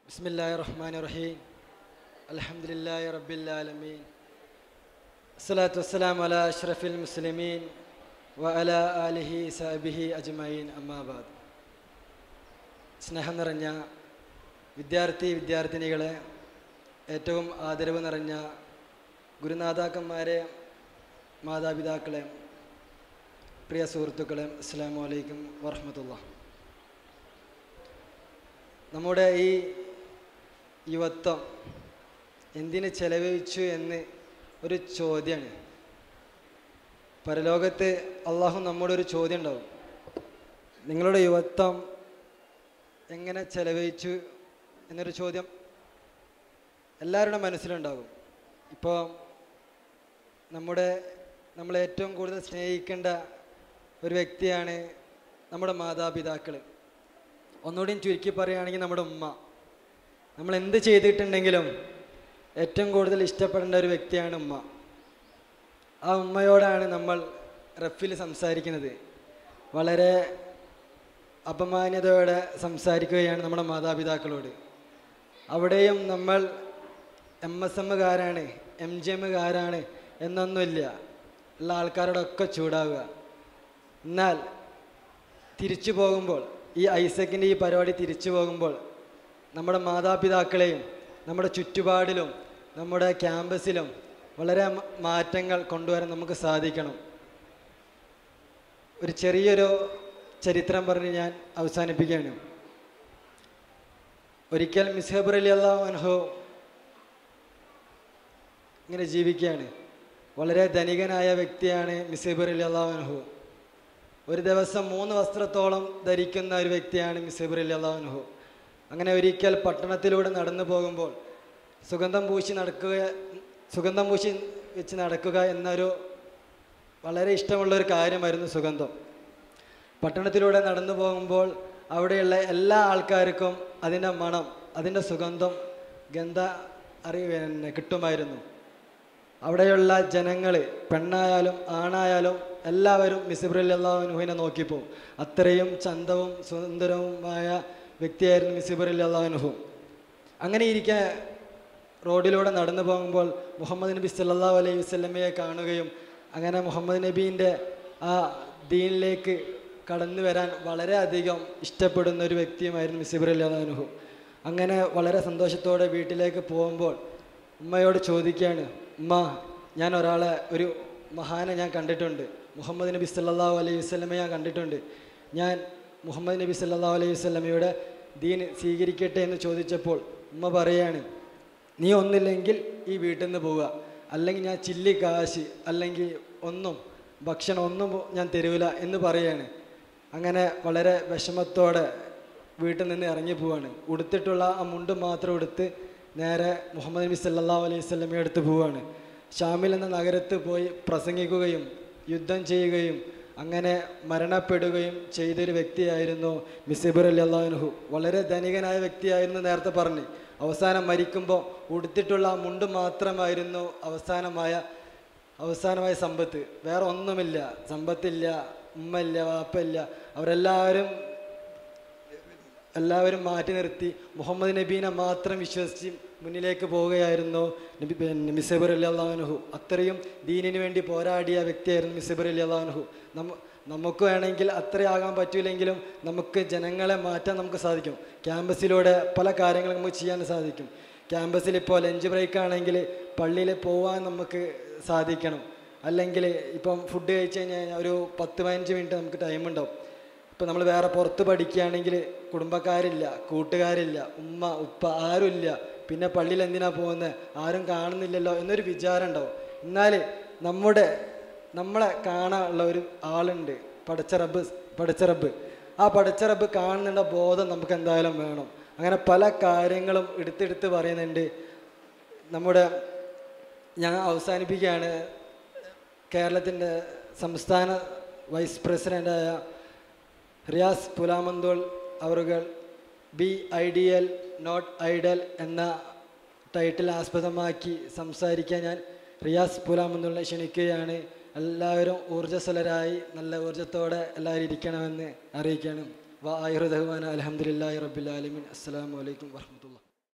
بسم الله الرحمن الرحيم الحمد لله رب العالمين الصلاة والسلام على أشرف المسلمين وعلى آله صحبه أجمعين أما بعد സ്നേഹം നിറഞ്ഞ വിദ്യാർത്ഥി വിദ്യാർത്ഥിനികളെ ഏറ്റവും ആദരവ് നിറഞ്ഞ ഗുരുനാഥാക്കന്മാരെ മാതാപിതാക്കളെ പ്രിയ സുഹൃത്തുക്കളെ അസ്സാം വലൈക്കും വറഹമത്തുള്ള നമ്മുടെ ഈ യുവത്വം എന്തിന് ചെലവഴിച്ചു എന്ന് ഒരു ചോദ്യമാണ് പരലോകത്ത് അള്ളാഹു നമ്മുടെ ഒരു ചോദ്യം ഉണ്ടാവും നിങ്ങളുടെ യുവത്വം എങ്ങനെ ചെലവഴിച്ചു എന്നൊരു ചോദ്യം എല്ലാവരുടെ മനസ്സിലുണ്ടാകും ഇപ്പോൾ നമ്മുടെ നമ്മൾ ഏറ്റവും കൂടുതൽ സ്നേഹിക്കേണ്ട ഒരു വ്യക്തിയാണ് നമ്മുടെ മാതാപിതാക്കൾ ഒന്നുകൂടിയും ചുരുക്കി പറയുകയാണെങ്കിൽ നമ്മുടെ ഉമ്മ നമ്മൾ എന്ത് ചെയ്തിട്ടുണ്ടെങ്കിലും ഏറ്റവും കൂടുതൽ ഇഷ്ടപ്പെടേണ്ട ഒരു വ്യക്തിയാണ് ഉമ്മ ആ ഉമ്മയോടാണ് നമ്മൾ റഫിൽ സംസാരിക്കുന്നത് വളരെ അപമാന്യതയോടെ സംസാരിക്കുകയാണ് നമ്മുടെ മാതാപിതാക്കളോട് അവിടെയും നമ്മൾ എം എസ് എമ്മുകാരാണ് എം ജി എമ്മുകാരാണ് എന്നൊന്നുമില്ല ഉള്ള ആൾക്കാരോടൊക്കെ ചൂടാവുക എന്നാൽ തിരിച്ചു പോകുമ്പോൾ ഈ ഐസക്കിൻ്റെ ഈ പരിപാടി തിരിച്ചു പോകുമ്പോൾ നമ്മുടെ മാതാപിതാക്കളെയും നമ്മുടെ ചുറ്റുപാടിലും നമ്മുടെ ക്യാമ്പസിലും വളരെ മ- മാറ്റങ്ങൾ കൊണ്ടുവരാൻ നമുക്ക് സാധിക്കണം ഒരു ചെറിയൊരു ചരിത്രം പറഞ്ഞ് ഞാൻ അവസാനിപ്പിക്കുകയാണ് ഒരിക്കൽ മിസ്ഹബർ അലി അള്ളാഹു ഇങ്ങനെ ജീവിക്കുകയാണ് വളരെ ധനികനായ വ്യക്തിയാണ് മിസ്ഹബർ അലി അള്ളാഹു ഒരു ദിവസം മൂന്ന് വസ്ത്രത്തോളം ധരിക്കുന്ന ഒരു വ്യക്തിയാണ് മിസബർ അലി അള്ളാഹുനുഹു അങ്ങനെ ഒരിക്കൽ പട്ടണത്തിലൂടെ നടന്നു പോകുമ്പോൾ സുഗന്ധം പൂശി നടക്കുക സുഗന്ധം പൂശി വെച്ച് നടക്കുക എന്നൊരു വളരെ ഇഷ്ടമുള്ള ഒരു കാര്യമായിരുന്നു സുഗന്ധം പട്ടണത്തിലൂടെ നടന്നു പോകുമ്പോൾ അവിടെയുള്ള എല്ലാ ആൾക്കാർക്കും അതിൻ്റെ മണം അതിൻ്റെ സുഗന്ധം ഗന്ധ അറി പിന്നെ കിട്ടുമായിരുന്നു അവിടെയുള്ള ജനങ്ങൾ പെണ്ണായാലും ആണായാലും എല്ലാവരും മിസിബ്രൽ അള്ളാഹുനുഹിനെ നോക്കിപ്പോ അത്രയും ചന്തവും സുന്ദരവുമായ വ്യക്തിയായിരുന്നു മിസിബർ അള്ളാഹുനുഹു അങ്ങനെ ഇരിക്കെ റോഡിലൂടെ നടന്നു പോകുമ്പോൾ മുഹമ്മദ് നബി സല്ലല്ലാഹു അലൈഹി വസല്ലമയെ കാണുകയും അങ്ങനെ മുഹമ്മദ് നബീൻ്റെ ആ ദീനിലേക്ക് കടന്നു വരാൻ വളരെയധികം ഇഷ്ടപ്പെടുന്ന ഒരു വ്യക്തിയുമായിരുന്നു മിസിബർ അള്ളാഹുനുഹു അങ്ങനെ വളരെ സന്തോഷത്തോടെ വീട്ടിലേക്ക് പോകുമ്പോൾ ഉമ്മയോട് ചോദിക്കുകയാണ് ഉമ്മ ഞാൻ ഒരാളെ ഒരു മഹാനെ ഞാൻ കണ്ടിട്ടുണ്ട് മുഹമ്മദ് നബി സല്ലല്ലാഹു അലൈഹി വസല്ലമയെ ഞാൻ കണ്ടിട്ടുണ്ട് ഞാൻ മുഹമ്മദ് നബി സല്ലല്ലാഹു അലൈഹി വസല്ലമയുടെ ദീൻ സ്വീകരിക്കട്ടെ എന്ന് ചോദിച്ചപ്പോൾ ഉമ്മ പറയാണ് നീ ഒന്നില്ലെങ്കിൽ ഈ വീട്ടിൽ നിന്ന് പോവുക അല്ലെങ്കിൽ ഞാൻ ചില്ലി കാശ് അല്ലെങ്കിൽ ഒന്നും ഭക്ഷണം ഒന്നും ഞാൻ തരൂല എന്ന് പറയാണ് അങ്ങനെ വളരെ വിഷമത്തോടെ വീട്ടിൽ നിന്ന് ഇറങ്ങി പോവാണ് ഉടുത്തിട്ടുള്ള ആ മുണ്ട് മാത്രം ഉടുത്ത് നേരെ മുഹമ്മദ് നബി സല്ലല്ലാഹു അലൈഹി വസല്ലമയെ അടുത്ത് പോവാണ് ഷാമിൽ എന്ന നഗരത്ത് പോയി പ്രസംഗിക്കുകയും യുദ്ധം ചെയ്യുകയും അങ്ങനെ മരണപ്പെടുകയും ചെയ്തൊരു വ്യക്തിയായിരുന്നു മിസിബർ അലി അള്ളാഹുനുഹു വളരെ ധനികനായ വ്യക്തിയായിരുന്നു നേരത്തെ പറഞ്ഞ് അവസാനം മരിക്കുമ്പോൾ ഉടുത്തിട്ടുള്ള ആ മുണ്ട് മാത്രമായിരുന്നു അവസാനമായ അവസാനമായ സമ്പത്ത് വേറെ ഒന്നുമില്ല സമ്പത്തില്ല ഉമ്മയില്ല വാപ്പയില്ല അവരെല്ലാവരും എല്ലാവരും മാറ്റി നിർത്തി മുഹമ്മദ് നബീനെ മാത്രം വിശ്വസിച്ച് മുന്നിലേക്ക് പോവുകയായിരുന്നു നബി പിന്നെ മിസബർ അലി അള്ളാഹുനുഹു അത്രയും ദീനിന് വേണ്ടി പോരാടിയ വ്യക്തിയായിരുന്നു മിസബർ അലി അള്ളാഹുനുഹു നമ്മ നമുക്ക് വേണമെങ്കിൽ അത്രയാകാൻ പറ്റൂലെങ്കിലും നമുക്ക് ജനങ്ങളെ മാറ്റാൻ നമുക്ക് സാധിക്കും ക്യാമ്പസിലൂടെ പല കാര്യങ്ങളും നമുക്ക് ചെയ്യാൻ സാധിക്കും ക്യാമ്പസിൽ ഇപ്പോൾ ലഞ്ച് ബ്രേക്ക് ആണെങ്കിൽ പള്ളിയിൽ പോകാൻ നമുക്ക് സാധിക്കണം അല്ലെങ്കിൽ ഇപ്പം ഫുഡ് കഴിച്ച് കഴിഞ്ഞാൽ ഒരു പത്ത് പതിനഞ്ച് മിനിറ്റ് നമുക്ക് ടൈം ഉണ്ടാവും ഇപ്പം നമ്മൾ വേറെ പുറത്ത് പഠിക്കുകയാണെങ്കിൽ കുടുംബക്കാരില്ല കൂട്ടുകാരില്ല ഉമ്മ ഉപ്പ ആരുമില്ല പിന്നെ പള്ളിയിൽ എന്തിനാ പോകുന്നത് ആരും കാണുന്നില്ലല്ലോ എന്നൊരു വിചാരം ഉണ്ടാവും എന്നാൽ നമ്മുടെ നമ്മളെ കാണാനുള്ള ഒരു ആളുണ്ട് പടച്ചറബ് പടച്ചറബ് ആ പടച്ചറബ് കാണുന്നുണ്ട ബോധം നമുക്ക് എന്തായാലും വേണം അങ്ങനെ പല കാര്യങ്ങളും എടുത്തെടുത്ത് പറയുന്നുണ്ട് നമ്മുടെ ഞാൻ അവസാനിപ്പിക്കുകയാണ് കേരളത്തിൻ്റെ സംസ്ഥാന വൈസ് പ്രസിഡൻ്റായ റിയാസ് പുലാമന്തോൾ അവറുകൾ ബി ഐഡിയൽ നോട്ട് ഐഡൽ എന്ന ടൈറ്റിൽ ആസ്പദമാക്കി സംസാരിക്കാൻ ഞാൻ റിയാസ് പുലാമന്തോളിനെ ക്ഷണിക്കുകയാണ് എല്ലാവരും ഊർജ്ജസ്വലരായി നല്ല ഊർജ്ജത്തോടെ എല്ലാവരും ഇരിക്കണമെന്ന് അറിയിക്കുകയാണ് വായുർ റഹ്മാൻ അലഹമുല്ലാ റബ്ബുലാലമിൻ അസ്സാം വലൈക്കും വർഹമത്തുള്ള